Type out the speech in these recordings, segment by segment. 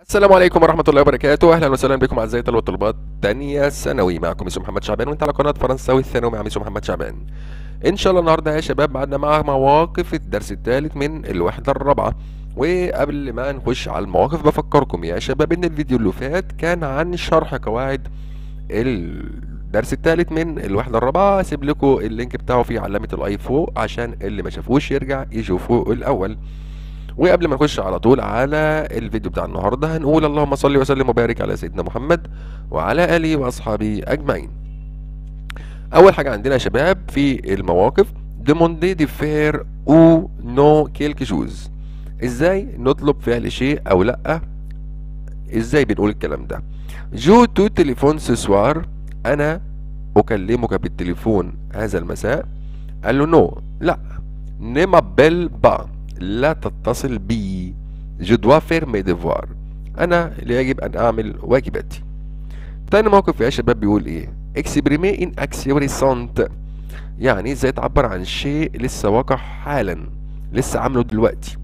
السلام عليكم ورحمة الله وبركاته، أهلا وسهلا بكم أعزائي طلبة وطلبات تانية ثانوي معكم ميسو محمد شعبان وأنت على قناة فرنساوي الثانوي مع ميسو محمد شعبان. إن شاء الله النهاردة يا شباب بعدنا مع مواقف الدرس الثالث من الوحدة الرابعة. وقبل ما نخش على المواقف بفكركم يا شباب إن الفيديو اللي فات كان عن شرح قواعد الدرس الثالث من الوحدة الرابعة هسيب لكم اللينك بتاعه في علامة الأي فوق عشان اللي ما شافوش يرجع يشوفه الأول. وقبل ما نخش على طول على الفيديو بتاع النهارده هنقول اللهم صل وسلم وبارك على سيدنا محمد وعلى اله واصحابه اجمعين. اول حاجه عندنا يا شباب في المواقف demander de faire ou non quelque chose. ازاي نطلب فعل شيء او لا ازاي بنقول الكلام ده جو تو تليفون سوار انا اكلمك بالتليفون هذا المساء قال له نو لا نمابيل با لا تتصل بي جو دوا فير مي ديفوار انا اللي يجب ان اعمل واجباتي تاني موقف يا شباب بيقول ايه اكسبريمي ان اكسيوريسونت يعني ازاي تعبر عن شيء لسه واقع حالا لسه عامله دلوقتي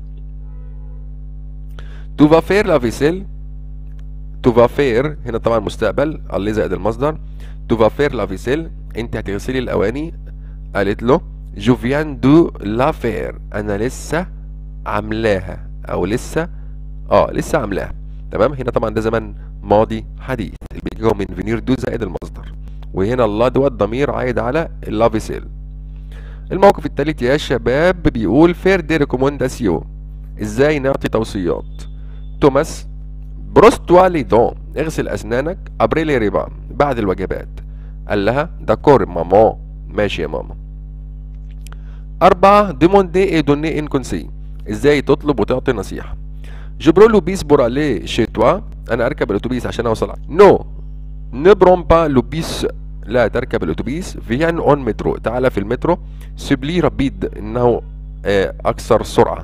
تو فا فير لا فيسيل تو فا فير هنا طبعا مستقبل اللي زائد المصدر تو فا فير لا فيسيل انت هتغسلي الاواني قالت له جو فيان دو لا فير انا لسه عاملاها او لسه اه لسه عاملاها تمام هنا طبعا ده زمن ماضي حديث اللي بيجي من فينير دو زائد المصدر وهنا الله دوت ضمير عايد على اللافيسيل الموقف الثالث يا شباب بيقول فير دي ريكومونداسيو ازاي نعطي توصيات توماس بروستوا لي دون اغسل اسنانك ابريلي ريبا بعد الوجبات قال لها داكور ماما ماشي يا ماما أربعة ديموندي اي دوني ان كونسي ازاي تطلب وتعطي نصيحة جبرو لوبيس بور الي شي توا انا اركب الاتوبيس عشان اوصل نو نبرون با لوبيس لا تركب الاتوبيس فيان اون مترو تعال في المترو سبلي ربيد انه آه، اكثر سرعة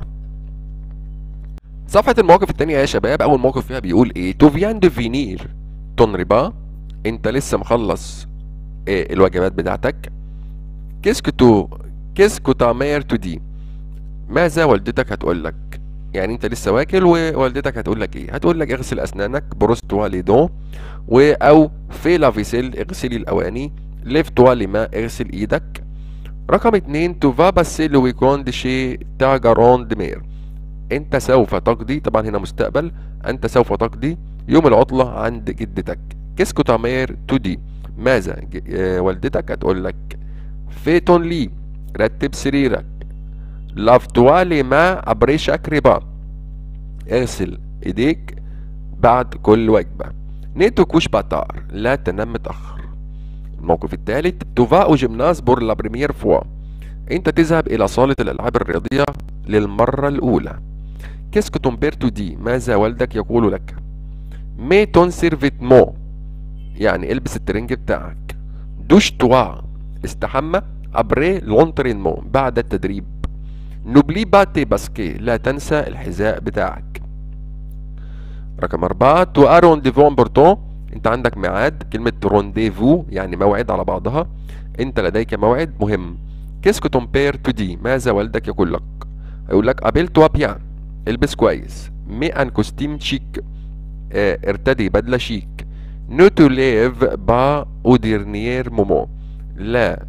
صفحة المواقف التانية يا شباب اول موقف فيها بيقول ايه تو فيان دو فينير تون ريبا انت لسه مخلص آه، الوجبات بتاعتك كيسكو تو كيسكو تا مير تو دي ماذا والدتك هتقول لك يعني انت لسه واكل ووالدتك هتقول لك ايه هتقول لك اغسل اسنانك بروس توا لي دون و او في لافيسيل اغسلي الاواني ليف توا لما اغسل ايدك رقم اتنين تو فا باسي لو ويكوند شي تا جارون دمير انت سوف تقضي طبعا هنا مستقبل انت سوف تقضي يوم العطلة عند جدتك كيسكو تامير تو دي ماذا ج- آه، والدتك هتقول لك فيتون لي رتب سريرك لاف توالي ما ابريشك ربا اغسل ايديك بعد كل وجبة نيتو كوش باتار لا تنام متأخر الموقف الثالث توفا او جيمناز بور لا بريمير فوا انت تذهب الى صالة الالعاب الرياضية للمرة الاولى كيسكو تومبيرتو دي ماذا والدك يقول لك مي تون سيرفيتمون يعني البس الترنج بتاعك دوش توا استحمى ابري لونترينمون بعد التدريب نوبلي با تي باسكي لا تنسى الحذاء بتاعك رقم أربعة تو ا رونديفو امبورتون انت عندك ميعاد كلمة رونديفو يعني موعد على بعضها انت لديك موعد مهم كيسكو تون بير تو دي ماذا والدك يقول لك يقول لك ابيل توا بيان البس كويس مي ان كوستيم شيك اه ارتدي بدلة شيك نو تو ليف با او ديرنيير مومون لا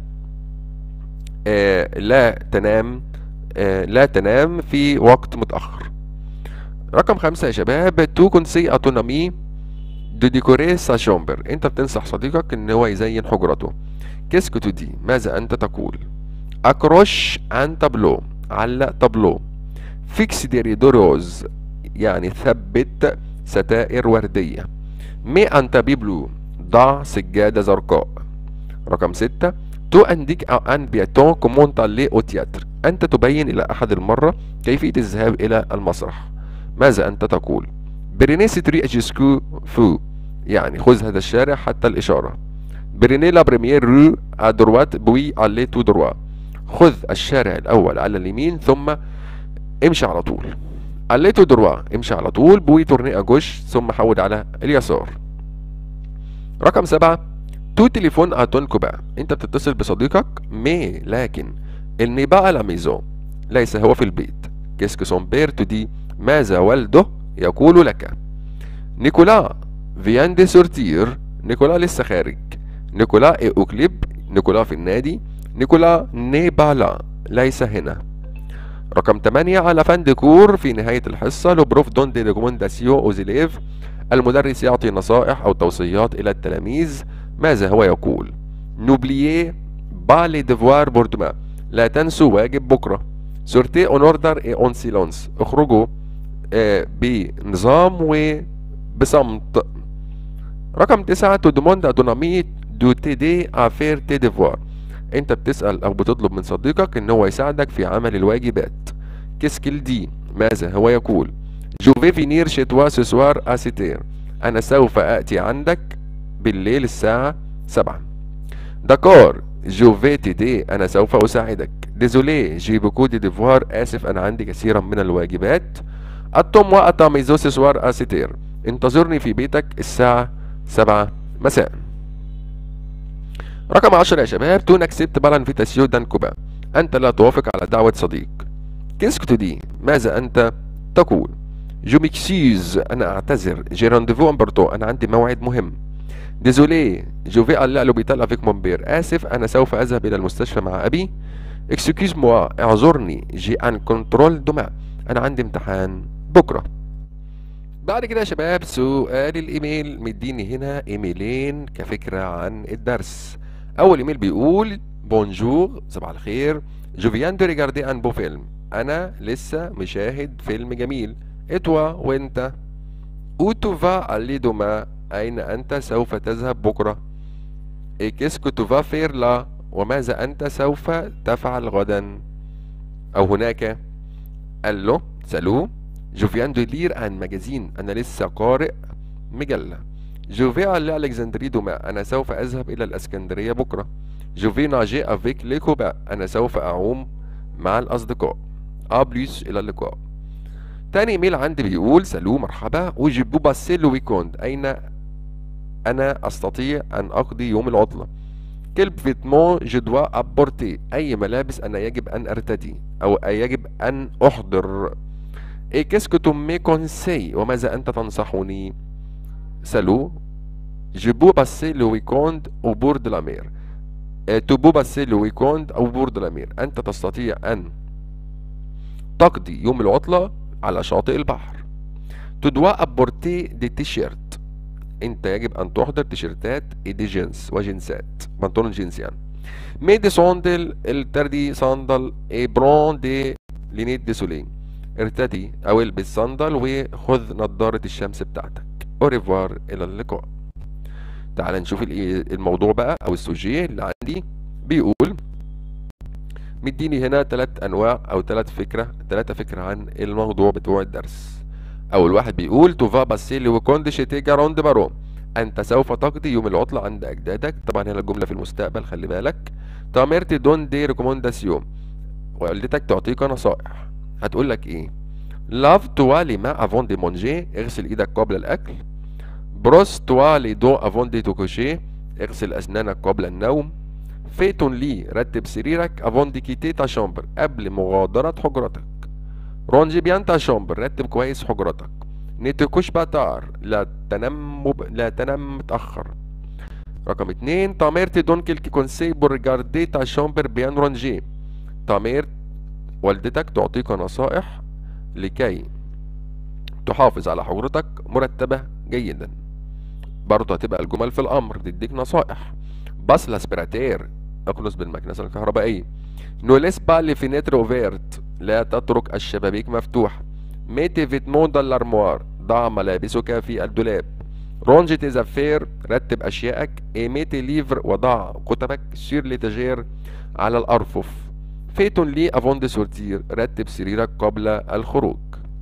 آه لا تنام آه لا تنام في وقت متأخر رقم خمسة يا شباب تو كونسي اتونامي دو ديكوري سا شومبر انت بتنصح صديقك ان هو يزين حجرته كيسكو تو دي ماذا انت تقول اكروش ان تابلو علق تابلو فيكس دي ريدو روز يعني ثبت ستائر وردية مي انت بيبلو ضع سجادة زرقاء رقم ستة تو انديك ان بياتون كومون تالي او تياتر انت تبين الى احد المرة كيفية الذهاب الى المسرح ماذا انت تقول بريني ستري جيسكو فو يعني خذ هذا الشارع حتى الاشارة بريني لا بريمير رو ادروات بوي الي تو دروا خذ الشارع الاول على اليمين ثم امشي على طول الي تو دروا امشي على طول بوي تورني اجوش ثم حود على اليسار رقم سبعة تو تليفون اتون كوبا انت بتتصل بصديقك مي لكن الني بقى لا ميزون ليس هو في البيت كيسكو سون بير تو دي ماذا والده يقول لك نيكولا فيان دي سورتير نيكولا لسه خارج نيكولا اي اوكليب نيكولا في النادي نيكولا نيبالا ليس هنا رقم 8 على فانديكور في نهاية الحصة لو بروف دون دي ريكومنداسيو اوزيليف المدرس يعطي نصائح أو توصيات إلى التلاميذ ماذا هو يقول نوبليي با لي ديفوار بوردما لا تنسوا واجب بكرة سورتي اون اوردر اي اون سيلونس اخرجوا آه بنظام وبصمت رقم تسعة تو دوموند اتونامي دو تيدي افير تي ديفوار انت بتسأل او بتطلب من صديقك ان هو يساعدك في عمل الواجبات كيسكيل دي ماذا هو يقول جو في فينير شي توا سو سوار اسيتير انا سوف اتي عندك بالليل الساعة سبعة داكور جو في تيدي انا سوف اساعدك ديزولي جي بوكو دي ديفوار اسف انا عندي كثيرا من الواجبات التوم وقتا ميزو سوار اسيتير انتظرني في بيتك الساعة سبعة مساء رقم عشرة يا شباب تو نكسبت بال انفيتاسيو دان كوبا أنت لا توافق على دعوة صديق كيسكتو دي ماذا أنت تقول جو ميكسيز أنا أعتذر جي رانديفو امبرتو أنا عندي موعد مهم ديزولي جو في ألا لوبيتال افيك مون بير آسف أنا سوف أذهب إلى المستشفى مع أبي اكسكيوز موا اعذرني جي ان كنترول دوما أنا عندي امتحان بكرة بعد كده يا شباب سؤال الايميل مديني هنا ايميلين كفكرة عن الدرس اول ايميل بيقول بونجور صباح الخير جو فيان دو ريجاردي ان بو فيلم انا لسه مشاهد فيلم جميل اتوا وانت او تو فا الي دوما اين انت سوف تذهب بكره اي كيسكو تو فا فير لا وماذا انت سوف تفعل غدا او هناك قال له سالوه جو فيان دو لير ان ماجازين انا لسه قارئ مجله جو في على الكسندري دوما انا سوف اذهب الى الاسكندريه بكره جو في ناجي افيك ليكوبا انا سوف اعوم مع الاصدقاء ا بليس الى اللقاء تاني ايميل عندي بيقول سالو مرحبا وجيبو باسي لو ويكوند اين انا استطيع ان اقضي يوم العطله كلب فيتمون جو دوا ابورتي اي ملابس انا يجب ان ارتدي او يجب ان احضر اي كيسكو تو مي كونسي وماذا انت تنصحني سالو جو بو باسي لو ويكوند او بور دو لا مير تو بو باسي لو ويكوند او بور دو لا مير انت تستطيع ان تقضي يوم العطلة على شاطئ البحر تدوا ابورتي دي تيشيرت انت يجب ان تحضر تيشيرتات دي جنس وجنسات بنطلون جنس يعني ميدي صندل التردي صندل اي برون دي لينيت دي سولين ارتدي او البس صندل وخذ نظارة الشمس بتاعتك اوريفوار الى اللقاء تعال نشوف الموضوع بقى او السوجيه اللي عندي بيقول مديني هنا ثلاث انواع او ثلاث فكره ثلاثه فكره عن الموضوع بتوع الدرس اول واحد بيقول توفا باسي لو كوند شيتي جاروند بارو انت سوف تقضي يوم العطله عند اجدادك طبعا هنا الجمله في المستقبل خلي بالك تاميرتي دون دي ريكومونداسيون والدتك تعطيك نصائح هتقول لك ايه لاف توا لي ما افون دي مونجي اغسل ايدك قبل الاكل بروس توا لي دو افون دي توكوشي اغسل اسنانك قبل النوم فيتون لي رتب سريرك افون دي كيتي تا شامبر قبل مغادرة حجرتك رونجي بيان تا شامبر رتب كويس حجرتك نيتكوش باتار لا تنام مب... لا تنام متأخر رقم اتنين تاميرتي دون كيلكي كونسي بور ريجاردي تا شامبر بيان رونجي تامير والدتك تعطيك نصائح لكي تحافظ على حجرتك مرتبة جيدا برضه هتبقى الجمل في الأمر تديك نصائح باس لاسبراتير اكنس بالمكنسة الكهربائية نوليس با لي فينيتر اوفيرت لا تترك الشبابيك مفتوحة ميتي فيتمون دال الارموار ضع ملابسك في الدولاب رونجي تيزافير رتب اشيائك ايميتي ليفر وضع كتبك سير لتاجير على الارفف فيتون لي افون دي سورتير رتب سريرك قبل الخروج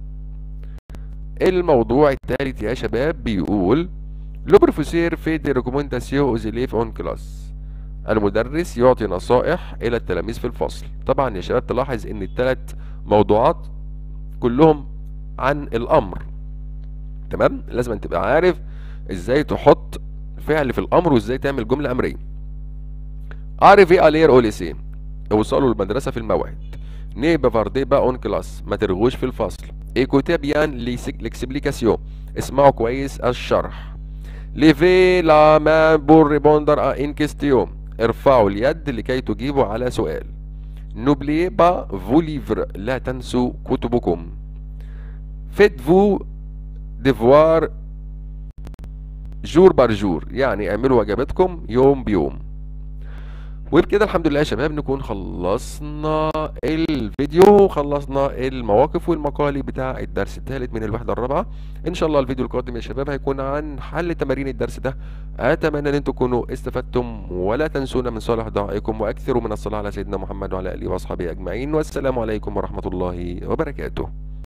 الموضوع الثالث يا شباب بيقول لو بروفيسير في دي ريكومنداسيون اوزيليف اون كلاس المدرس يعطي نصائح الى التلاميذ في الفصل طبعا يا شباب تلاحظ ان الثلاث موضوعات كلهم عن الامر تمام لازم أن تبقى عارف ازاي تحط فعل في الامر وازاي تعمل جمله امريه اريفي الير اوليسي اوصلوا المدرسه في الموعد ني بافاردي با اون كلاس ما ترغوش في الفصل ايكوتي بيان ليكسبليكاسيون اسمعوا كويس الشرح ليفي لا مان بور ريبوندر ا ان كيستيون ارفعوا اليد لكي تجيبوا على سؤال نوبليي با فو ليفر لا تنسوا كتبكم فيت فو ديفوار جور بار جور يعني اعملوا واجباتكم يوم بيوم وبكده الحمد لله يا شباب نكون خلصنا الفيديو خلصنا المواقف والمقالي بتاع الدرس الثالث من الوحده الرابعه ان شاء الله الفيديو القادم يا شباب هيكون عن حل تمارين الدرس ده اتمنى ان انتم تكونوا استفدتم ولا تنسونا من صالح دعائكم واكثروا من الصلاه على سيدنا محمد وعلى اله واصحابه اجمعين والسلام عليكم ورحمه الله وبركاته